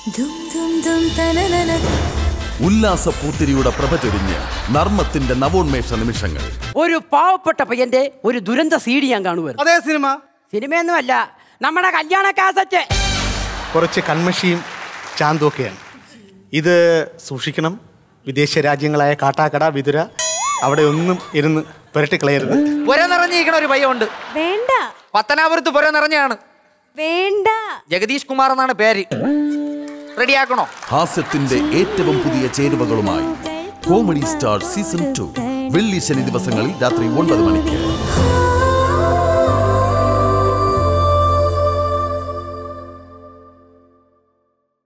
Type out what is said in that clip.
ദും ദും ദും തനനന ഉല്ലാസ പൂത്തിരിയുടെ പ്രഭ ചൊരിഞ്ഞ് നർമ്മത്തിന്റെ നവോന്മേഷ നിമിഷങ്ങൾ ഒരു പാവപ്പെട്ട പയ്യന്റെ ഒരു ദുരന്ത സീഡി ഞാൻ കാണുമായിരുന്നു അതേ സിനിമ സിനിമയൊന്നുമല്ല നമ്മുടെ കല്യാണ കാസറ്റ് കുറച്ച് കൺമഷിയും ചാന്തൊക്കെയാണ് ഇത് സൂക്ഷിക്കണം വിദേശ രാജ്യങ്ങളായ കാട്ടാക്കട വിതുര അവിടെ ഒന്നും ഇരുന്ന് പുരട്ടിക്കളയരുത് പുര നിറഞ്ഞിരിക്കണ ഒരു പയ്യുണ്ട് വേണ്ട പത്തനാപുരത്ത് പുര നിറഞ്ഞാണ് വേണ്ട ജഗദീഷ് കുമാർ എന്നാണ് പേര് റെഡിയാക്കണോ ഹാസ്യത്തിന്റെ ഏറ്റവും പുതിയ ചേരുവകളുമായി കോമഡി സ്റ്റാർ സീസൺ ടു വെള്ളി ശനി ദിവസങ്ങളിൽ രാത്രി ഒൻപത് മണിക്ക് ആ